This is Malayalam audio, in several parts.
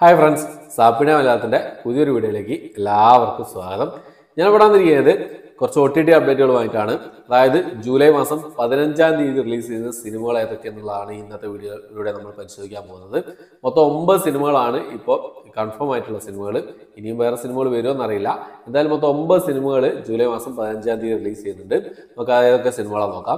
ഹായ് ഫ്രണ്ട്സ് സാപ്പിന മലയാളത്തിൻ്റെ പുതിയൊരു വീഡിയോയിലേക്ക് എല്ലാവർക്കും സ്വാഗതം ഞാൻ ഇവിടെ വന്നിരിക്കുന്നത് കുറച്ച് ഒ ടി ടി അപ്ഡേറ്റുകളുമായിട്ടാണ് അതായത് ജൂലൈ മാസം പതിനഞ്ചാം തീയതി റിലീസ് ചെയ്ത സിനിമകൾ ഏതൊക്കെയെന്നുള്ളതാണ് ഇന്നത്തെ വീഡിയോയിലൂടെ നമ്മൾ പരിശോധിക്കാൻ പോകുന്നത് മൊത്തം ഒമ്പത് സിനിമകളാണ് ഇപ്പോൾ കൺഫേം ആയിട്ടുള്ള സിനിമകൾ ഇനിയും വേറെ സിനിമകൾ വരുമോ എന്നറിയില്ല എന്തായാലും മൊത്തം ഒമ്പത് സിനിമകൾ ജൂലൈ മാസം പതിനഞ്ചാം തീയതി റിലീസ് ചെയ്യുന്നുണ്ട് നമുക്ക് ഏതൊക്കെ സിനിമകളാണ് നോക്കാം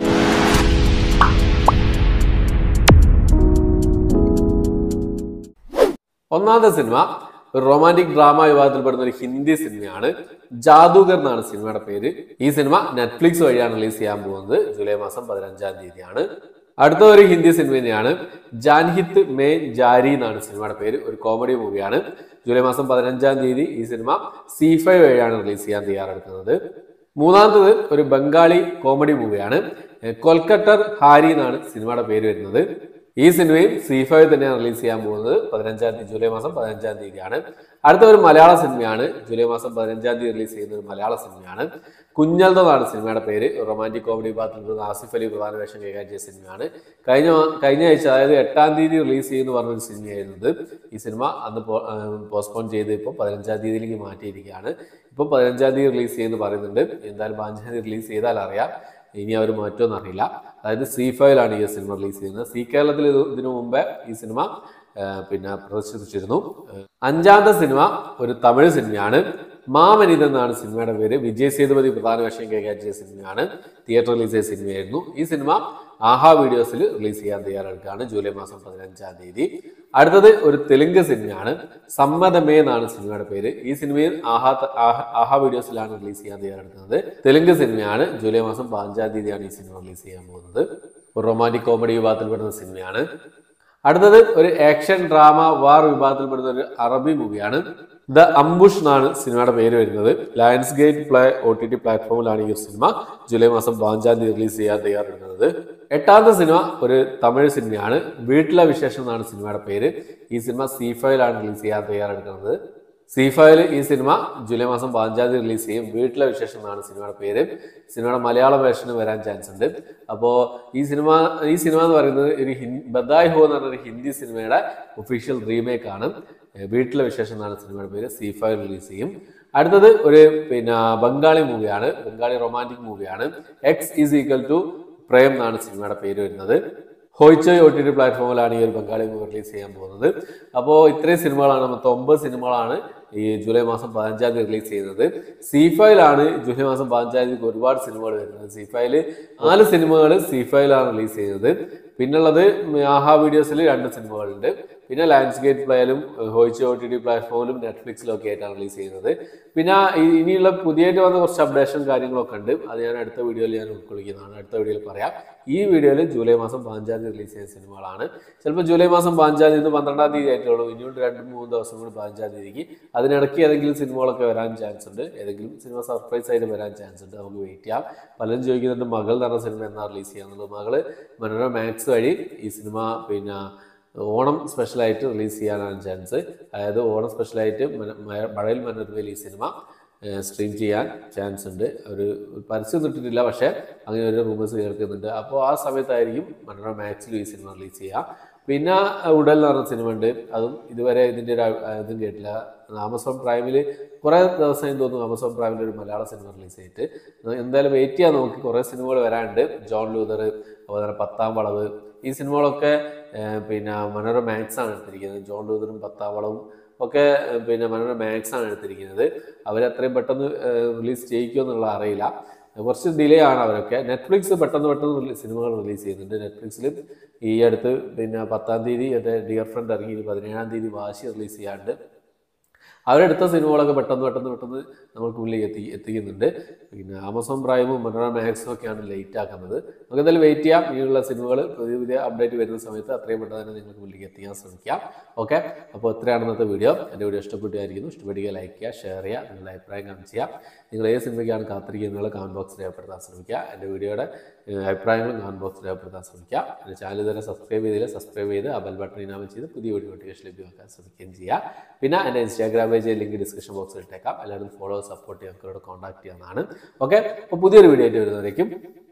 ഒന്നാമത്തെ സിനിമ ഒരു റൊമാൻറ്റിക് ഡ്രാമ വിഭാഗത്തിൽപ്പെടുന്ന ഒരു ഹിന്ദി സിനിമയാണ് ജാദൂഗർ എന്നാണ് സിനിമയുടെ പേര് ഈ സിനിമ നെറ്റ്ഫ്ലിക്സ് വഴിയാണ് റിലീസ് ചെയ്യാൻ പോകുന്നത് ജൂലൈ മാസം പതിനഞ്ചാം തീയതിയാണ് അടുത്ത ഒരു ഹിന്ദി സിനിമ തന്നെയാണ് ജാൻഹിത്ത് മേ ജാരി എന്നാണ് സിനിമയുടെ പേര് ഒരു കോമഡി മൂവിയാണ് ജൂലൈ മാസം പതിനഞ്ചാം തീയതി ഈ സിനിമ സി ഫൈവ് വഴിയാണ് റിലീസ് ചെയ്യാൻ തയ്യാറെടുക്കുന്നത് മൂന്നാമത്തത് ഒരു ബംഗാളി കോമഡി മൂവിയാണ് കൊൽക്കട്ടർ ഹാരി എന്നാണ് സിനിമയുടെ പേര് വരുന്നത് ഈ സിനിമയും സി ഫൈവ് തന്നെയാണ് റിലീസ് ചെയ്യാൻ പോകുന്നത് പതിനഞ്ചാം തീയതി ജൂലൈ മാസം പതിനഞ്ചാം തീയതിയാണ് അടുത്ത ഒരു മലയാള സിനിമയാണ് ജൂലൈ മാസം പതിനഞ്ചാം തീയതി റിലീസ് ചെയ്യുന്ന ഒരു മലയാള സിനിമയാണ് കുഞ്ഞൽതെന്നാണ് സിനിമയുടെ പേര് റൊമാൻറ്റിക് കോമഡി വിഭാഗത്തിൽ നിന്ന് ആസിഫ് അലി പ്രധാന വേഷം കൈകാര്യം ചെയ്ത സിനിമയാണ് കഴിഞ്ഞ കഴിഞ്ഞ ആഴ്ച അതായത് എട്ടാം തീയതി റിലീസ് ചെയ്യുമെന്ന് പറഞ്ഞൊരു സിനിമയായിരുന്നത് ഈ സിനിമ അന്ന് പോസ്റ്റ്പോൺ ചെയ്ത് ഇപ്പോൾ പതിനഞ്ചാം തീയതിയിലേക്ക് മാറ്റിയിരിക്കുകയാണ് ഇപ്പോൾ പതിനഞ്ചാം തീയതി റിലീസ് ചെയ്യുമെന്ന് പറയുന്നുണ്ട് എന്തായാലും പതിനഞ്ചാം തീയതി റിലീസ് ചെയ്താൽ അറിയാം ഇനി അവർ മാറ്റുമെന്ന് അറിയില്ല അതായത് സി ഫൈവിലാണ് ഈ സിനിമ റിലീസ് ചെയ്യുന്നത് സി കേരളത്തിൽ ഇത് ഇതിനു മുമ്പേ ഈ സിനിമ ആ, പിന്നെ പ്രദർശിപ്പിച്ചിരുന്നു അഞ്ചാമത്തെ സിനിമ ഒരു തമിഴ് സിനിമയാണ് മാമനിത് എന്നാണ് സിനിമയുടെ പേര് വിജയ് സേതുപതി പ്രധാന വേഷം കൈകാര്യം ചെയ്ത സിനിമയാണ് തിയേറ്റർ റിലീസ് ചെയ്ത സിനിമയായിരുന്നു ഈ സിനിമ ആഹാ വീഡിയോസിൽ റിലീസ് ചെയ്യാൻ തയ്യാറെടുക്കുകയാണ് ജൂലൈ മാസം പതിനഞ്ചാം തീയതി അടുത്തത് ഒരു തെലുങ്ക് സിനിമയാണ് സമ്മതമേ എന്നാണ് സിനിമയുടെ പേര് ഈ സിനിമയിൽ ആഹാ ആഹ- ആഹാ വീഡിയോസിലാണ് റിലീസ് ചെയ്യാൻ തയ്യാറെടുക്കുന്നത് തെലുങ്ക് സിനിമയാണ് ജൂലൈ മാസം പതിനഞ്ചാം തീയതിയാണ് ഈ സിനിമ റിലീസ് ചെയ്യാൻ പോകുന്നത് ഒരു റൊമാൻറ്റിക് കോമഡി വിഭാഗത്തിൽപ്പെടുന്ന സിനിമയാണ് അടുത്തത് ഒരു ആക്ഷൻ ഡ്രാമ വാർ വിഭാഗത്തിൽപ്പെടുന്ന ഒരു അറബി മൂവിയാണ് ദ അംബുഷ് എന്നാണ് സിനിമയുടെ പേര് വരുന്നത് Lions Gate play O T T പ്ലാറ്റ്ഫോമിലാണ് ഈ ഒരു സിനിമ ജൂലൈ മാസം പതിനഞ്ചാം തീയതി റിലീസ് ചെയ്യാൻ തയ്യാറെടുക്കുന്നത് എട്ടാമത്തെ സിനിമ ഒരു തമിഴ് സിനിമയാണ് വീട്ടിലെ വിശേഷം എന്നാണ് സിനിമയുടെ പേര് ഈ സിനിമ സി ഫൈവിലാണ് റിലീസ് ചെയ്യാൻ തയ്യാറെടുക്കുന്നത് സി ഫൈവിൽ ഈ സിനിമ ജൂലൈ മാസം പതിനഞ്ചാം തീയതി റിലീസ് ചെയ്യും വീട്ടിലെ വിശേഷം എന്നാണ് സിനിമയുടെ പേര് സിനിമയുടെ മലയാളം വേർഷന് വരാൻ ചാൻസ് ഉണ്ട് അപ്പോൾ ഈ സിനിമ ഈ സിനിമ എന്ന് പറയുന്നത് ഒരു ഹിന്ദി ബദായ് ഹോ എന്ന് പറഞ്ഞ ഒരു ഹിന്ദി സിനിമയുടെ ഒഫീഷ്യൽ റീമേക്ക് ആണ് ഏഹ് വീട്ടിലെ വിശേഷം എന്നാണ് സിനിമയുടെ പേര് സി ഫൈവ് റിലീസ് ചെയ്യും അടുത്തത് ഒരു പിന്നെ ബംഗാളി മൂവിയാണ് ബംഗാളി റൊമാൻറ്റിക് മൂവിയാണ് X is equal to Prem എന്നാണ് സിനിമയുടെ പേര് വരുന്നത് ഹോയ്ച്ചോയ് ഒ ടി ടി പ്ലാറ്റ്ഫോമിലാണ് ഈ ഒരു ബംഗാളി മൂവി റിലീസ് ചെയ്യാൻ പോകുന്നത് അപ്പോൾ ഇത്രയും സിനിമകളാണ് മൊത്തം ഒമ്പത് സിനിമകളാണ് ഈ ജൂലൈ മാസം പതിനഞ്ചാം തീയതി റിലീസ് ചെയ്യുന്നത് സി ഫൈവിലാണ് ജൂലൈ മാസം പതിനഞ്ചാം തീയതി ഒരുപാട് സിനിമകൾ വരുന്നത് സി ഫൈവില് നാല് സിനിമകൾ സി ഫൈവിലാണ് റിലീസ് ചെയ്യുന്നത് പിന്നുള്ളത് ആഹാ വീഡിയോസിൽ രണ്ട് സിനിമകളുണ്ട് പിന്നെ ലാൻഡ്സ്കേപ്പ് പ്ലേയിലും ഹോയിച്ച് ഒ ടി ടി പ്ലാറ്റ്ഫോമിലും നെറ്റ്ഫ്ലിക്സിലും ഒക്കെ ആയിട്ടാണ് റിലീസ് ചെയ്യുന്നത് പിന്നെ ഈ- ഇനിയുള്ള പുതിയതായിട്ട് വന്ന കുറച്ച് അപ്ഡേഷൻ കാര്യങ്ങളൊക്കെ ഉണ്ട് അത് ഞാൻ അടുത്ത വീഡിയോയിൽ ഞാൻ ഉൾക്കൊള്ളിക്കുന്നതാണ് അടുത്ത വീഡിയോയിൽ പറയാം ഈ വീഡിയോയിൽ ജൂലൈ മാസം പതിനഞ്ചാം തീയതി റിലീസ് ചെയ്യുന്ന സിനിമകളാണ് ചിലപ്പോൾ ജൂലൈ മാസം പതിനഞ്ചാം തീയതി പന്ത്രണ്ടാം തീയതി ആയിട്ടുള്ളൂ ഇനിയോട്ട് രണ്ട് മൂന്ന് ദിവസം കൂടി പതിനഞ്ചാം തീയതിക്ക് അതിനിടയ്ക്ക് ഏതെങ്കിലും സിനിമകളൊക്കെ വരാൻ ചാൻസ് ഉണ്ട് ഏതെങ്കിലും സിനിമ സർപ്രൈസ് ആയിട്ട് വരാൻ ചാൻസ് ഉണ്ട് നമുക്ക് വെയിറ്റ് ചെയ്യാം പലരും ചോദിക്കുന്നുണ്ട് മകൾ എന്ന് പറഞ്ഞ സിനിമ എന്നാ റിലീസ് ചെയ്യാന്നുള്ളത് മകള് മനോരമ മാക്സ് വഴി ഈ സിനിമ പിന്നെ ഓണം സ്പെഷ്യലായിട്ട് റിലീസ് ചെയ്യാനാണ് ചാൻസ് അതായത് ഓണം സ്പെഷ്യലായിട്ട് മന- മ- മഴയിൽ മനോരമയിൽ ഈ സിനിമ സ്ട്രീം ചെയ്യാൻ ചാൻസ് ഉണ്ട് ഒരു പരസ്യം ഇട്ടിട്ടില്ല പക്ഷേ അങ്ങനെ ഒരു റൂമേഴ്സ് കേൾക്കുന്നുണ്ട് അപ്പോൾ ആ സമയത്തായിരിക്കും മനോരമ മാക്സിലും ഈ സിനിമ റിലീസ് ചെയ്യുക പിന്നെ ഉടൽ എന്ന് പറഞ്ഞ സിനിമ ഉണ്ട് അതും ഇതുവരെ ഇതിൻ്റെ ഒരു അ- ഇതും കേട്ടില്ല ആമസോൺ പ്രൈമിൽ കുറേ ദിവസം തോന്നുന്നു ആമസോൺ പ്രൈമിൽ ഒരു മലയാള സിനിമ റിലീസ് ചെയ്തിട്ട് എന്തായാലും വെയിറ്റ് ചെയ്യാൻ നോക്കി കുറേ സിനിമകൾ വരാനുണ്ട് ജോൺ ലൂതർ അതുപോലെ തന്നെ പത്താം വളവ് ഈ സിനിമകളൊക്കെ ഏഹ്, പിന്നെ മനോരമ മാക്സ് ആണ് എടുത്തിരിക്കുന്നത് ജോൺ ലൂതറും പത്താം വളവും ഒക്കെ ഏഹ്, പിന്നെ മനോരമ മാക്സ് ആണ് എടുത്തിരിക്കുന്നത് അവരത്രയും പെട്ടെന്ന് റിലീസ് ചെയ്യിക്കുമോ എന്നുള്ള അറിയില്ല കുറച്ച് ഡിലേ ആണ് അവരൊക്കെ നെറ്റ്ഫ്ലിക്സ് പെട്ടെന്ന് പെട്ടെന്ന് റിലീ- സിനിമകൾ റിലീസ് ചെയ്യുന്നുണ്ട് നെറ്റ്ഫ്ലിക്സിൽ ഈ അടുത്ത് പിന്നെ പത്താം തീയതി എൻ്റെ ഡിയർ ഫ്രണ്ട് ഇറങ്ങി ഇനി പതിനേഴാം തീയതി വാശി റിലീസ് ചെയ്യാണ്ട് അവരെടുത്ത സിനിമകളൊക്കെ പെട്ടെന്ന് പെട്ടെന്ന് പെട്ടെന്ന് നമുക്ക് മുന്നിലേക്ക് എത്തി എത്തിക്കുന്നുണ്ട് പിന്നെ ആമസോൺ പ്രൈമും മനോരമ മാക്സും ഒക്കെയാണ് ലേറ്റ് ആക്കുന്നത് നമുക്ക് എന്തായാലും വെയിറ്റ് ചെയ്യാം ഇനിയുള്ള സിനിമകൾ പുതിയ പുതിയ അപ്ഡേറ്റ് വരുന്ന സമയത്ത് അത്രയും പെട്ടെന്ന് തന്നെ നിങ്ങൾക്ക് മുന്നിലേക്ക് എത്തിക്കാൻ ശ്രമിക്കാം ഓക്കെ അപ്പോൾ ഇത്രയാണ് ഇന്നത്തെ വീഡിയോ എൻ്റെ വീഡിയോ ഇഷ്ടപ്പെട്ടായിരിക്കുന്നു ഇഷ്ടപ്പെടുക ലൈക്ക് ചെയ്യുക ഷെയർ ചെയ്യുക നിങ്ങളുടെ അഭിപ്രായം കമൻറ്റ് ചെയ്യുക നിങ്ങൾ ഏത് സിനിമയ്ക്കാണ് കാത്തിരിക്കുന്നത് കമൻറ്റ് ബോക്സിൽ രേഖപ്പെടുത്താൻ ശ്രമിക്കുക എൻ്റെ വീഡിയോയുടെ ഏഹ്, അഭിപ്രായങ്ങളും കമൻറ്റ് ബോക്സിൽ രേഖപ്പെടുത്താൻ ശ്രമിക്കുക എൻ്റെ ചാനൽ ഇതുവരെ സബ്സ്ക്രൈബ് ചെയ്തില്ല സബ്സ്ക്രൈബ് ചെയ്ത് ആ ബെൽ ബട്ടൺ ഇനാമം ചെയ്ത് പുതിയ വീഡിയോ നോട്ടിഫിക്കേഷൻ ലഭ്യമാക്കാൻ ശ്രമിക്കുകയും ചെയ്യുക പിന്നെ എൻ്റെ ഇൻസ്റ്റാഗ്രാം പേജ് ലിങ്ക് ഡിസ്ക്രിപ്ഷൻ ബോക്സിൽ ഇട്ടേക്കാം എല്ലാവരും ഫോളോ സപ്പോർട്ട് ചെയ്യാൻ അവരോട് കോൺടാക്ട് ചെയ്യാവുന്നതാണ് ഓക്കെ അപ്പോൾ പുതിയൊരു വീഡിയോ ആയിട്ട് വരുന്നവരേക്കും